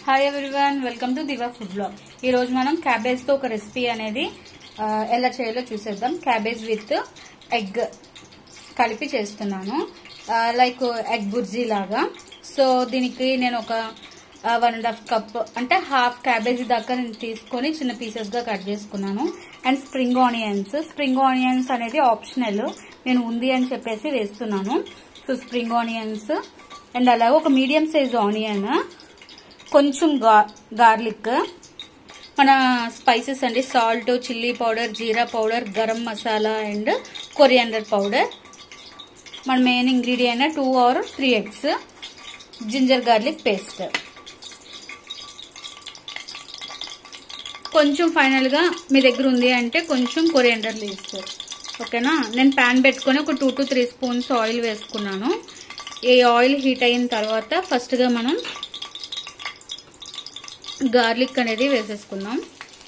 hi everyone welcome to Diva food blog ఈ రోజు మనం క్యాబేజ్ తో ఒక రెసిపీ అనేది ఆ, ఎలా చేయాలో చూసేద్దాం క్యాబేజ్ విత్ ఎగ్ కలిపి చేస్తున్నాను లైక్ ఎగ్ బుర్జీ లాగా సో దీనికి నేను ఒక వన్ అండ్ హాఫ్ కప్ అంటే హాఫ్ క్యాబేజీ దాకా నేను తీసుకొని చిన్న పీసెస్ గా కట్ చేసుకున్నాను and spring onions spring onions అనేది ఆప్షనల్ నేను ఉంది అని చెప్పేసి వేస్తున్నాను సో స్ప్రింగ్ ఆనియన్స్ అండ్ అలాగే ఒక మీడియం సైజ్ ఆనియన్ కొంచెం గార్లిక్ మన స్పైసెస్ అండి salt chilli powder jeera powder garam masala and coriander powder మన main ingredient two or three eggs ginger garlic paste కొంచెం ఫైనల్గా మీ దగ్గర ఉంది అంటే కొంచెం కొరియాండర్ లీవ్స్ ఓకేనా నేను ప్యాన్ పెట్టుకొని ఒక two to three spoons oil వేసుకున్నాను ఈ ఆయిల్ హీట్ అయిన తర్వాత ఫస్ట్గా మనం గార్లిక్ అనేది వేసేసుకుందాం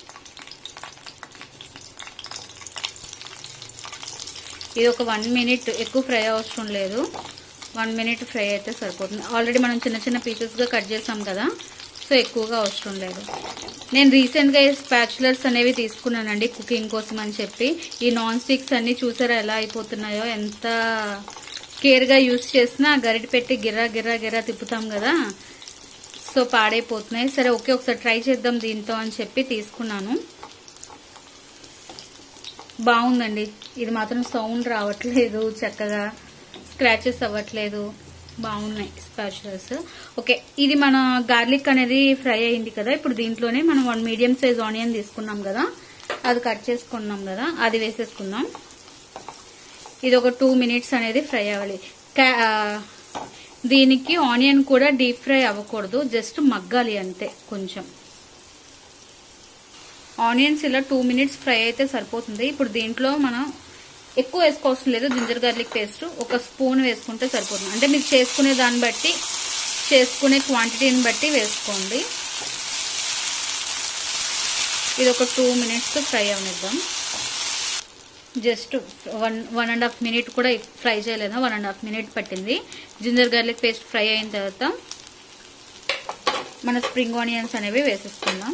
ఇది ఒక వన్ మినిట్ ఎక్కువ ఫ్రై అవసరం లేదు వన్ మినిట్ ఫ్రై అయితే సరిపోతుంది ఆల్రెడీ మనం చిన్న చిన్న పీసెస్గా కట్ చేసాం కదా సో ఎక్కువగా అవసరం లేదు నేను రీసెంట్గా ఈ స్పాచులర్స్ అనేవి తీసుకున్నానండి కుకింగ్ కోసం అని చెప్పి ఈ నాన్ స్టిక్స్ అన్ని చూసారా ఎలా అయిపోతున్నాయో ఎంత కేర్గా యూస్ చేసినా గరిట పెట్టి గిర్రా గిర్రా గిర్రా తిప్పుతాం కదా సో పాడైపోతున్నాయి సరే ఓకే ఒకసారి ట్రై చేద్దాం దీంతో అని చెప్పి తీసుకున్నాను బాగుందండి ఇది మాత్రం సౌండ్ రావట్లేదు చక్కగా స్క్రాచెస్ అవ్వట్లేదు బాగున్నాయి స్పాచులర్స్ ఓకే ఇది మన గార్లిక్ అనేది ఫ్రై అయింది కదా ఇప్పుడు దీంట్లోనే మనం వన్ మీడియం సైజ్ ఆనియన్ తీసుకున్నాం కదా అది కట్ చేసుకున్నాం కదా అది వేసేసుకుందాం ఇది ఒక టూ మినిట్స్ అనేది ఫ్రై అవ్వాలి దీనికి ఆనియన్ కూడా డీప్ ఫ్రై అవ్వకూడదు జస్ట్ మగ్గాలి అంతే కొంచెం ఆనియన్స్ ఇలా టూ మినిట్స్ ఫ్రై అయితే సరిపోతుంది ఇప్పుడు దీంట్లో మనం ఎక్కువ వేసుకోవాల్సిన లేదు జింజర్ గార్లిక్ పేస్ట్ ఒక స్పూన్ వేసుకుంటే సరిపోతుంది అంటే మీరు చేసుకునే దాన్ని బట్టి చేసుకునే క్వాంటిటీని బట్టి వేసుకోండి ఇది ఒక టూ మినిట్స్ ఫ్రై అవనిద్దాం just one one and half minute కూడా ఫ్రై చేయలేదు వన్ అండ్ హాఫ్ మినిట్ పట్టింది జింజర్ గార్లిక్ పేస్ట్ ఫ్రై అయిన తర్వాత మన స్ప్రింగ్ ఆనియన్స్ అనేవి వేసేసుకుందాం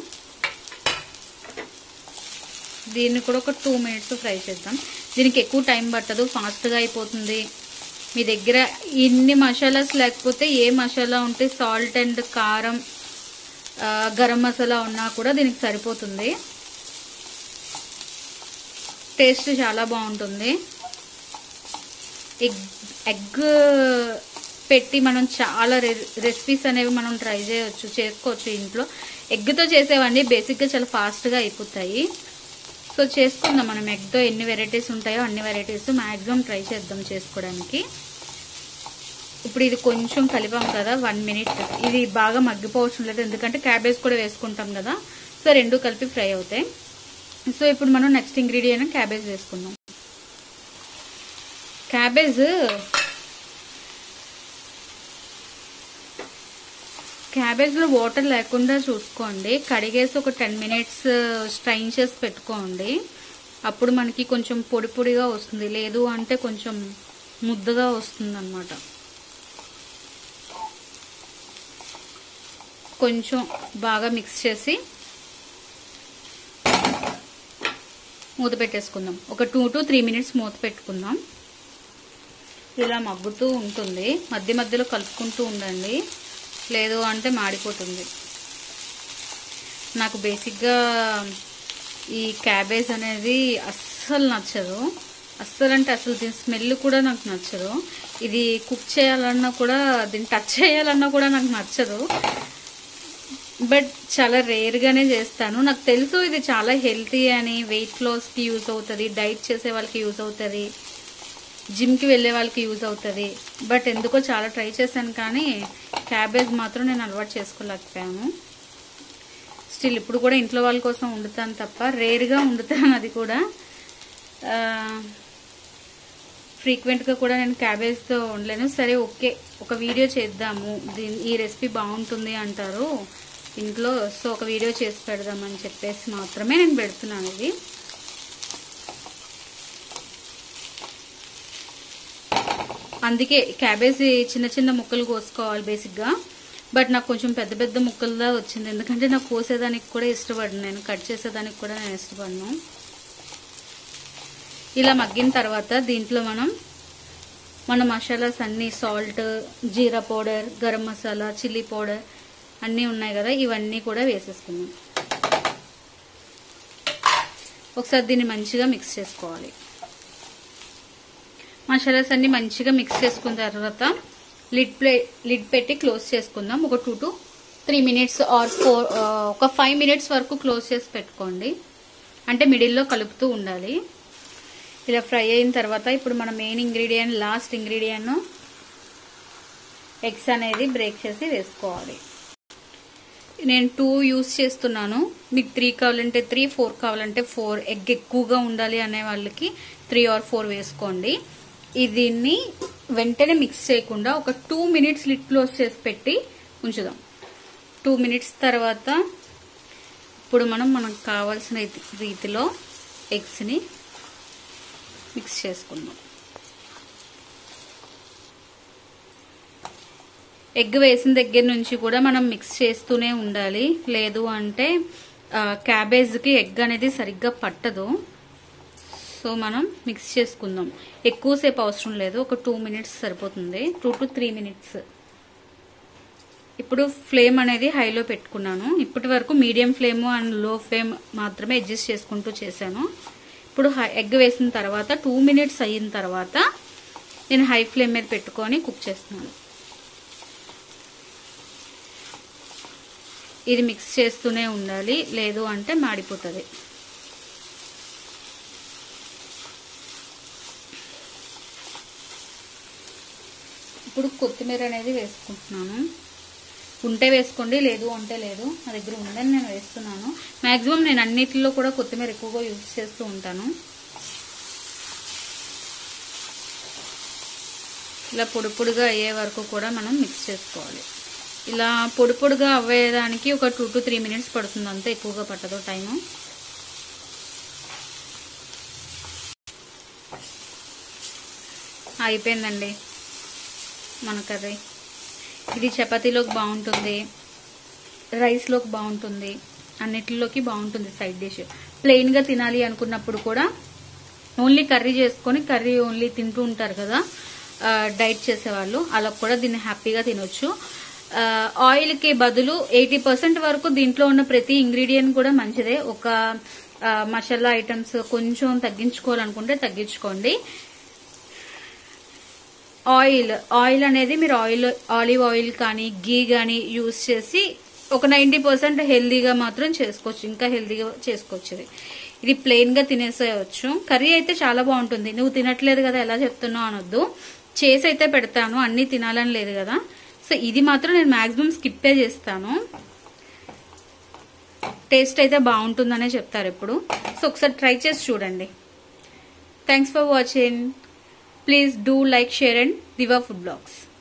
దీన్ని కూడా ఒక టూ మినిట్స్ ఫ్రై చేద్దాం దీనికి ఎక్కువ టైం పట్టదు ఫాస్ట్గా అయిపోతుంది మీ దగ్గర ఇన్ని మసాలాస్ లేకపోతే ఏ మసాలా ఉంటే సాల్ట్ అండ్ కారం గరం మసాలా ఉన్నా కూడా దీనికి సరిపోతుంది టేస్ట్ చాలా బాగుంటుంది ఎగ్ ఎగ్ పెట్టి మనం చాలా రెసిపీస్ అనేవి మనం ట్రై చేయవచ్చు చేసుకోవచ్చు ఇంట్లో ఎగ్తో చేసేవన్నీ బేసిక్గా చాలా ఫాస్ట్గా అయిపోతాయి సో చేసుకుందాం మనం ఎగ్తో ఎన్ని వెరైటీస్ ఉంటాయో అన్ని వెరైటీస్ మ్యాక్సిమం ట్రై చేద్దాం చేసుకోవడానికి ఇప్పుడు ఇది కొంచెం కలిపాం కదా వన్ మినిట్ ఇది బాగా మగ్గిపోవచ్చం లేదు ఎందుకంటే క్యాబేజ్ కూడా వేసుకుంటాం కదా సో రెండు కలిపి ఫ్రై అవుతాయి సో ఇప్పుడు మనం నెక్స్ట్ ఇంగ్రీడియంట్ క్యాబేజ్ వేసుకుందాం క్యాబేజ్ క్యాబేజ్లో వాటర్ లేకుండా చూసుకోండి కడిగేసి ఒక టెన్ మినిట్స్ స్ట్రైన్ చేసి పెట్టుకోండి అప్పుడు మనకి కొంచెం పొడి పొడిగా వస్తుంది లేదు అంటే కొంచెం ముద్దగా వస్తుంది అనమాట కొంచెం బాగా మిక్స్ చేసి మూత పెట్టేసుకుందాం ఒక టూ టు త్రీ మినిట్స్ మూత పెట్టుకుందాం ఇలా మగ్గుతూ ఉంటుంది మధ్య మధ్యలో కలుపుకుంటూ ఉండండి లేదు అంటే మాడిపోతుంది నాకు బేసిక్గా ఈ క్యాబేజ్ అనేది అస్సలు నచ్చదు అస్సలు అంటే అసలు దీని స్మెల్ కూడా నాకు నచ్చదు ఇది కుక్ చేయాలన్నా కూడా దీన్ని టచ్ చేయాలన్నా కూడా నాకు నచ్చదు బట్ చాలా రేర్గానే చేస్తాను నాకు తెలుసు ఇది చాలా హెల్తీ అని వెయిట్ లాస్కి యూజ్ అవుతుంది డైట్ చేసే వాళ్ళకి యూజ్ అవుతుంది జిమ్కి వెళ్ళే వాళ్ళకి యూజ్ అవుతుంది బట్ ఎందుకో చాలా ట్రై చేశాను కానీ క్యాబేజ్ మాత్రం నేను అలవాటు చేసుకోలేకపోయాను స్టిల్ ఇప్పుడు కూడా ఇంట్లో వాళ్ళ కోసం వండుతాను తప్ప రేర్గా వండుతాను అది కూడా ఫ్రీక్వెంట్గా కూడా నేను క్యాబేజ్తో వండలేను సరే ఓకే ఒక వీడియో చేద్దాము దీని ఈ రెసిపీ బాగుంటుంది అంటారు ఇంట్లో సో ఒక వీడియో చేసి పెడదామని చెప్పేసి మాత్రమే నేను పెడుతున్నాను ఇది అందుకే క్యాబేజీ చిన్న చిన్న ముక్కలు కోసుకోవాలి బేసిక్గా బట్ నాకు కొంచెం పెద్ద పెద్ద ముక్కలుగా వచ్చింది ఎందుకంటే నాకు కోసేదానికి కూడా ఇష్టపడను నేను కట్ చేసేదానికి కూడా నేను ఇష్టపడను ఇలా మగ్గిన తర్వాత దీంట్లో మనం మన మసాలాస్ అన్నీ salt jeera powder garam masala chilli powder అన్నీ ఉన్నాయి కదా ఇవన్నీ కూడా వేసేసుకుందాం ఒకసారి దీన్ని మంచిగా మిక్స్ చేసుకోవాలి మసాలాస్ అన్ని మంచిగా మిక్స్ చేసుకున్న తర్వాత లిడ్ ప్లే లిడ్ పెట్టి క్లోజ్ చేసుకుందాం ఒక two to three minutes or four ఒక ఫైవ్ మినిట్స్ వరకు క్లోజ్ చేసి పెట్టుకోండి అంటే మిడిల్లో కలుపుతూ ఉండాలి ఇలా ఫ్రై అయిన తర్వాత ఇప్పుడు మన main ingredient last ingredient eggs అనేది బ్రేక్ చేసి వేసుకోవాలి నేను టూ యూస్ చేస్తున్నాను మీకు త్రీ కావాలంటే త్రీ ఫోర్ కావాలంటే ఫోర్ ఎగ్ ఎక్కువగా ఉండాలి అనే వాళ్ళకి త్రీ ఆర్ ఫోర్ వేసుకోండి దీన్ని వెంటనే మిక్స్ చేయకుండా ఒక టూ మినిట్స్ లిట్ క్లోజ్ చేసి పెట్టి ఉంచుదాం టూ మినిట్స్ తర్వాత ఇప్పుడు మనం మనకు కావాల్సిన రీతిలో ఎగ్స్ని మిక్స్ చేసుకుందాం ఎగ్ వేసిన దగ్గర నుంచి కూడా మనం మిక్స్ చేస్తూనే ఉండాలి లేదు అంటే క్యాబేజ్కి ఎగ్ అనేది సరిగ్గా పట్టదు సో మనం మిక్స్ చేసుకుందాం ఎక్కువసేపు అవసరం లేదు ఒక టూ మినిట్స్ సరిపోతుంది టూ టు త్రీ మినిట్స్ ఇప్పుడు ఫ్లేమ్ అనేది హైలో పెట్టుకున్నాను ఇప్పటి వరకు medium flame and low flame మాత్రమే అడ్జస్ట్ చేసుకుంటూ చేశాను ఇప్పుడు ఎగ్ వేసిన తర్వాత టూ మినిట్స్ అయిన తర్వాత నేను హై ఫ్లేమ్ మీద పెట్టుకొని కుక్ చేస్తున్నాను ఇది మిక్స్ చేస్తూనే ఉండాలి లేదు అంటే మాడిపోతుంది ఇప్పుడు కొత్తిమీర అనేది వేసుకుంటున్నాను ఉంటే వేసుకోండి లేదు అంటే లేదు నా దగ్గర ఉందని నేను వేస్తున్నాను మ్యాక్సిమం నేను అన్నిటిలో కూడా కొత్తిమీర ఎక్కువగా యూజ్ చేస్తూ ఉంటాను ఇలా పొడి పొడిగా అయ్యే వరకు కూడా మనం మిక్స్ చేసుకోవాలి ఇలా పొడి పొడిగా అవ్వేదానికి ఒక టూ టు త్రీ మినిట్స్ పడుతుంది అంతే ఎక్కువగా పట్టదు టైము అయిపోయిందండి మన కర్రీ ఇది చపాతీలోకి బాగుంటుంది రైస్లోకి బాగుంటుంది అన్నిటిలోకి బాగుంటుంది సైడ్ డిష్ ప్లెయిన్గా తినాలి అనుకున్నప్పుడు కూడా ఓన్లీ కర్రీ చేసుకొని కర్రీ ఓన్లీ తింటూ ఉంటారు కదా డైట్ చేసేవాళ్ళు అలా కూడా దీన్ని హ్యాపీగా తినొచ్చు ఆయిల్కి బదులు ఎయిటీ పర్సెంట్ వరకు దీంట్లో ఉన్న ప్రతి ఇంగ్రీడియంట్ కూడా మంచిదే ఒక మసాలా ఐటమ్స్ కొంచెం తగ్గించుకోవాలనుకుంటే తగ్గించుకోండి ఆయిల్ ఆయిల్ అనేది మీరు ఆయిల్ ఆలివ్ ఆయిల్ కానీ గీ కానీ యూస్ చేసి ఒక నైంటీ పర్సెంట్ హెల్దీగా మాత్రం చేసుకోవచ్చు ఇంకా హెల్దీగా చేసుకోవచ్చు ఇది ఇది ప్లెయిన్ గా తినేసేయచ్చు కర్రీ అయితే చాలా బాగుంటుంది నువ్వు తినట్లేదు కదా ఎలా చెప్తున్నావు అనొద్దు చేసి అయితే పెడతాను అన్ని తినాలని లేదు కదా సో ఇది మాత్రం నేను మాక్సిమం స్కిప్పే చేస్తాను టేస్ట్ అయితే బాగుంటుందనే చెప్తారు ఇప్పుడు సో ఒకసారి ట్రై చేసి చూడండి thanks for watching please do like share and Diva food blogs